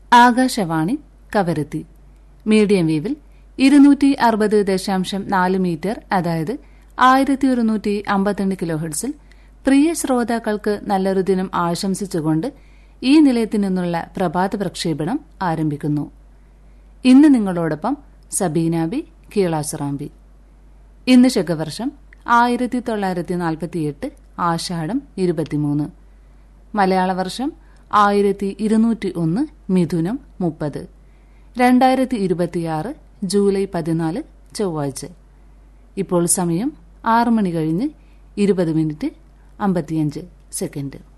Akashvani Kavaratti medium വേവിൽ ഇരുന്നൂറ്റി അറുപത് ദശാംശം നാല് മീറ്റർ അതായത് ആയിരത്തി ഒരുന്നൂറ്റി അമ്പത്തിരണ്ട് കിലോഹെർട്സിൽ പ്രിയ ശ്രോതാക്കൾക്ക് നല്ലൊരു ദിനം ആശംസിച്ചുകൊണ്ട് ഈ നിലയത്തിൽ നിന്നുള്ള പ്രഭാത പ്രക്ഷേപണം ആരംഭിക്കുന്നു ഇന്ന് നിങ്ങളോടൊപ്പം സബീനാബി കീളാസുറാമ്പി ഇന്ന് ശകവർഷം ആയിരത്തി തൊള്ളായിരത്തി നാൽപ്പത്തിയെട്ട് ആഷാഢം ഇരുപത്തിമൂന്ന് മലയാള വർഷം ആയിരത്തി ഇരുന്നൂറ്റി ഒന്ന് മിഥുനം മുപ്പത് രണ്ടായിരത്തി ഇരുപത്തിയാറ് ജൂലൈ പതിനാല് ചൊവ്വാഴ്ച ഇപ്പോൾ സമയം ആറ് മണി കഴിഞ്ഞ് ഇരുപത് മിനിറ്റ് അമ്പത്തിയഞ്ച് സെക്കൻഡ്